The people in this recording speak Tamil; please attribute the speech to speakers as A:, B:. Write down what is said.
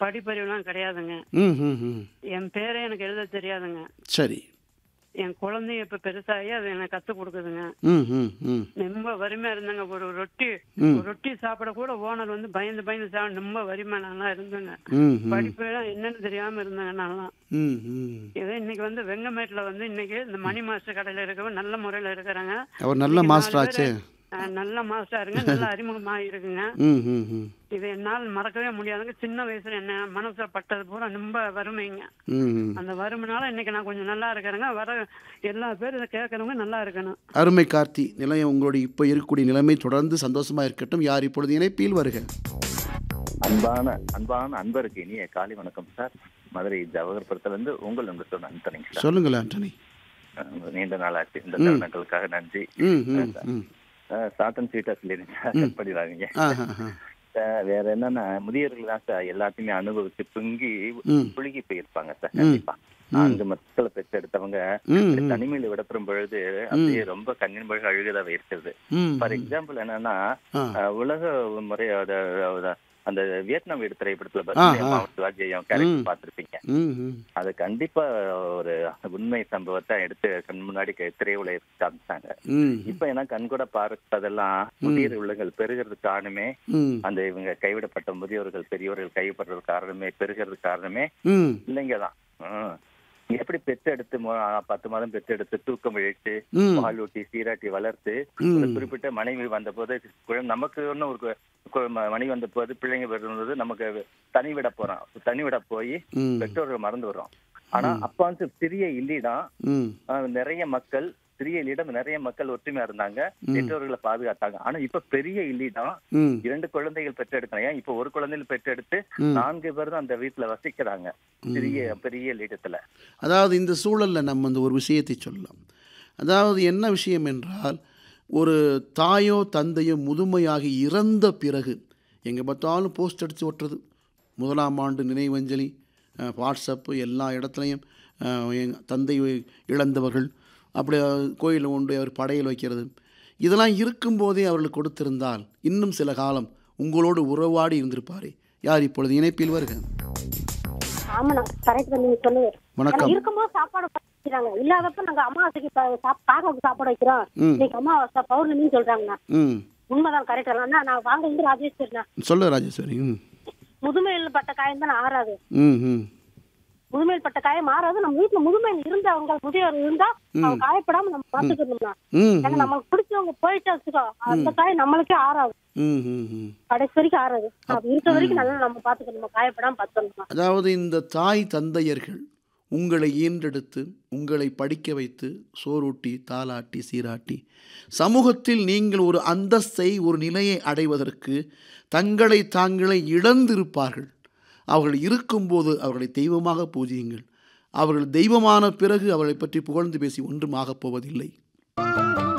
A: படிப்பறிவுலாம் கிடையாதுங்க
B: ம் ம் ம்
A: என் பேரே எனக்கு எழுத தெரியாதுங்க
B: சரி
A: என் குழந்தையும் இப்ப பெருசாகி அது எனக்கு கத்து கொடுக்குதுங்க
B: ம் ம் ம்
A: ரொம்ப வறுமையா இருந்தாங்க ஒரு ரொட்டி
B: ம்.
A: ஒரு ரொட்டி சாப்பிட கூட ஓனர் வந்து பயந்து பயந்து சாப்பிட ரொம்ப வறுமை நல்லா இருந்தேங்க
B: ம் ம்
A: படிப்பு எல்லாம் என்னன்னு தெரியாம இருந்தேங்க நான்லாம்
B: ம் ம்
A: இதே இன்னைக்கு வந்து வெங்கமேட்ல வந்து இன்னைக்கு இந்த மணி மாஸ்டர் கடையில இருக்கவங்க நல்ல முறையில இருக்கிறாங்க
B: அவர் நல்ல
A: இன்னைக்கு
B: மாஸ்டர்
A: நாலு
B: ஆச்சே
A: பேரு, அஹ், நல்ல மாஸ்டருங்க நல்ல அறிமுகமா இருக்குங்க
B: ம் ம் ம்
A: இது என்னால் மறக்கவே முடியாதுங்க சின்ன வயசுல என்ன மனசுல பட்டது பூரா ரொம்ப வறுமைங்க
B: ம் ம்
A: அந்த வறுமைனால இன்னைக்கு நான் கொஞ்சம் நல்லா இருக்கிறேங்க வர எல்லா பேரும் இதை கேட்கறவங்க நல்லா இருக்கணும்
B: அருமை கார்த்தி நிலையம் உங்களுடைய இப்போ இருக்கக்கூடிய நிலைமை தொடர்ந்து சந்தோஷமா இருக்கட்டும் யார் இப்பொழுது இணைப்பில் வருக
C: அன்பான அன்பான அன்பருக்கு இனிய காலை வணக்கம் சார் மதுரை ஜவஹர்புரத்துல இருந்து உங்கள் அன்பு சொன்ன அன்பனிங்க சார்
B: சொல்லுங்கள் ஆண்டனி
C: அஹ் நீண்ட நாள் ஆச்சு இந்த தருணங்களுக்காக நன்றி
B: ம் ம் ம்
C: சாட்டன் ஸ்வீட்டா சொல்லிடுங்க சார் கட் பண்ணிடாதீங்க
B: ஆ ஆ ஆ
C: சார், வேற என்னன்னா முதியவர்கள் தான் சார் எல்லாத்தையுமே அனுபவிச்சு பொங்கி
B: ம்
C: புழுகி போயிருப்பாங்க சார் கண்டிப்பா நான்கு மக்களை பெற்றெடுத்தவங்க
B: ம் ம்
C: தனிமையில விடப்படும் பொழுது அப்படியே ரொம்ப கண்ணின் பழக அழுகதா இருக்கிறது
B: ம்
C: ஃபார் எக்ஸாம்பிள் என்னன்னா
B: ஆ
C: அஹ் உலக முறை அத- அத- அந்த வியட்நாம் வீடு திரைப்படத்துல
B: ஆ,
C: பத்மினி
B: ஆ.
C: அம்மாவும் சிவாஜியும் கேரக்டர்
B: ம்.
C: பார்த்திருப்பீங்க
B: ம் ம்
C: அது கண்டிப்பா ஒரு உண்மை சம்பவத்தை எடுத்து கண் முன்னாடி க- திரையுல காமிச்சாங்க
B: ம்
C: இப்ப ஏன்னா கண்கூட பார்த்ததெல்லாம் முதியோர் உள்ளங்கள் பெருகிறதுக்கு காரணமே
B: ம்
C: அந்த இவங்க கைவிடப்பட்ட முதியோர்கள் பெரியோர்கள் கைவிடுறது காரணமே பெருகிறதுக்கு காரணமே
B: ம்
C: இல்லைங்க தான் எப்படி பெற்றெடுத்து மொ- பத்து மாதம் பெற்றெடுத்து தூக்கம் இழைத்து
B: ம்
C: பால் ஊட்டி சீராட்டி வளர்த்து
B: ம்.
C: ஒரு குறிப்பிட்ட மனைவி வந்த போது குழந்தை நமக்கு ஒன்றும் ஒரு கு- கு- ம- மனைவி வந்த போது பிள்ளைங்க வரும்போது நமக்கு தனி விட போறோம் தனி விட போய்
B: ம்
C: பெற்றோர்கள் மறந்து வர்றோம் ஆனா அப்ப வந்து சிறிய இல்லிடம்
B: ம்
C: அஹ், நிறைய மக்கள் சிறிய இல்லிடம் நிறைய மக்கள் ஒற்றுமையா இருந்தாங்க பெற்றோர்களை பாதுகாத்தாங்க ஆனா இப்ப பெரிய இல்லிடம்
B: ம்
C: இரண்டு குழந்தைகள் பெற்றெடுக்கணும் ஏன் இப்ப ஒரு குழந்தைகள் பெற்றெடுத்து
B: ம்.
C: நான்கு பேர் தான் அந்த வீட்டுல வசிக்கிறாங்க சிறிய பெரிய இல்லிடத்துல
B: அதாவது இந்த சூழலில் நம்ம இந்த ஒரு விஷயத்தை சொல்லலாம் அதாவது என்ன விஷயம் என்றால் ஒரு தாயோ தந்தையோ முதுமையாகி இறந்த பிறகு எங்கே பார்த்தாலும் போஸ்ட் அடித்து ஒட்டுறது முதலாம் ஆண்டு நினைவஞ்சலி அஹ், வாட்ஸ்அப்பு எல்லா இடத்துலையும் அஹ், எங்க தந்தை இழந்தவர்கள் அப்படி கோயிலில் கொண்டு அவர் படையல் வைக்கிறது இதெல்லாம் இருக்கும்போதே அவர்களுக்கு கொடுத்திருந்தால் இன்னும் சில காலம் உங்களோடு உறவாடி இருந்திருப்பாரே யார் இப்பொழுது இணைப்பில் வருக
D: ஆமாண்ணா கரெக்ட் நீங்க சொன்னது
B: வணக்கம்.
D: ஏன்னா இருக்கும்போது சாப்பாடு வைக்கிறாங்க இல்லாதப்ப நாங்க அமாவாசைக்கு ப- சாப்- காக்காவுக்கு சாப்பாடு வைக்கிறோம்
B: ம்.
D: இன்னைக்கு அமாவாசை பௌர்ணமின்னு சொல்றாங்கண்ணா
B: ம்
D: உண்மைதான் கரெக்ட் அண்ணா நான் வாங்க வந்து ராஜேஸ்வரிண்ணா
B: சொல்லு ராஜேஸ்வரி ம்
D: முதுமையில் பட்ட காயம் தான் ஆறாது
B: ம் ம்
D: முதுமையில் பட்ட காயம் மாறாது நம்ம வீட்டுல முதுமையில் இருந்தவங்க முதியோர் இருந்தா அவங்க காயப்படாம நம்ம பாத்துக்கணும்னா
B: ம்
D: ஏன்னா நம்மளுக்கு பிடிச்சவங்க போயிட்டு வச்சுக்கோ அந்த காயம் நம்மளுக்கே ஆறாது
B: ம் ம் ம்
D: கடைசி வரைக்கும் ஆறாது அது இருக்க வரைக்கும் நல்லா நம்ம பாத்துக்கணும் நம்ம காயப்படாம பாத்துக்கணுமா
B: அதாவது இந்த தாய் தந்தையர்கள் உங்களை ஈன்றெடுத்து உங்களை படிக்க வைத்து சோறூட்டி தாலாட்டி சீராட்டி சமூகத்தில் நீங்கள் ஒரு அந்தஸ்தை ஒரு நிலையை அடைவதற்கு தங்களை தாங்களே இழந்திருப்பார்கள் அவர்கள் இருக்கும்போது அவர்களை தெய்வமாக பூஜியுங்கள் அவர்கள் தெய்வமான பிறகு அவர்களை பற்றி புகழ்ந்து பேசி ஒன்றும் ஆகப் போவதில்லை